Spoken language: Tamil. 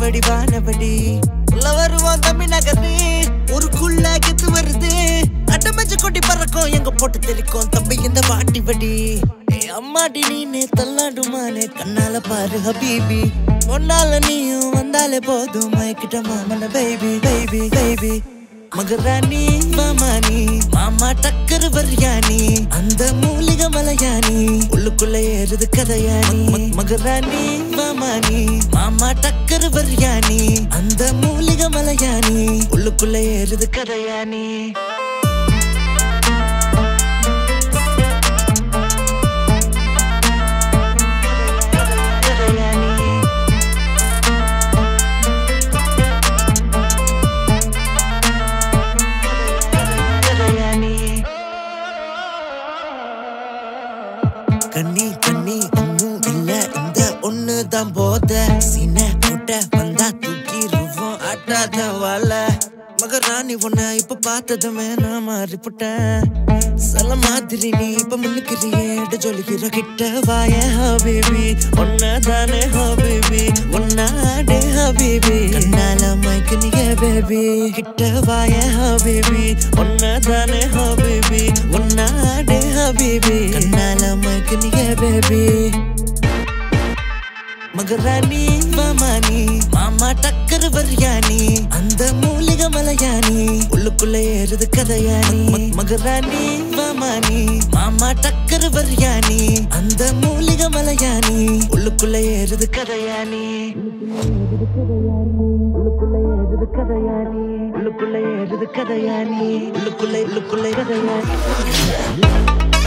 வானவடி வானவடி உள்ள வருவோம் தமிழ் நகரு ஒரு குள்ள கெத்து வருது அட்டமஞ்ச கொட்டி பறக்கும் எங்க போட்டு தெளிக்கும் தம்பி இந்த வாட்டி வடி ஏய் அம்மாடி நீனே தள்ளாடுமானே கண்ணால பாரு ஹபீபி ஒன்னால நீயும் வந்தாலே போதும் மயக்கிட்ட மாமன பேபி பேபி பேபி மகராணி மாமானி மாமா டக்கர் வரியானி அந்த மூலிகை மலையானி உள்ளுக்குள்ள ஏறுது கதையானி ம- மகராணி மாமானி மாமா டக்கர் வரியானி அந்த மூலிகை மலையானி உள்ளுக்குள்ள ஏறுது கதையானி கதையானி கதையானி கண்ணி கண்ணி ஒன்னும் இல்ல இந்த ஒண்ணு தான் போத சீன கூட்ட வந்தா தூக்கிருவோம் ஆட்டாத வாழ மகராணி உன்னை இப்ப பார்த்ததுமே நான் மாறிப்புட்டேன் சில மாதிரி நீ இப்ப முன்னுக்கிறியேடு சொல்லிக்கிற கிட்ட வாய ஹபீபி ஒன்னா தானே ஹபீபி ஒன்னாடே ஹபீபி கண்ணால மைக்கனிய பேபி கிட்ட வாய ஹபீபி ஒன்னா தானே ஹபீபி ஒன்னாடே ஹபீபி கண்ணால மைக்கனிய பேபி மகராணி மாமானி மாமா டக்கர் வரியானி அந்த மூலிகை மலையானி உள்ளுக்குள்ள ஏறுது கதையானி ம- மகராணி மாமானி மாமா டக்கர் வரியானி அந்த மூலிகை மலையானி உள்ளுக்குள்ள ஏறுது கதையானி உள்ளுக்குள்ள ஏறுது கதையானி உள்ளுக்குள்ள ஏறுது கதையானி உள்ளுக்குள்ள உள்ளுக்குள்ள கதையானி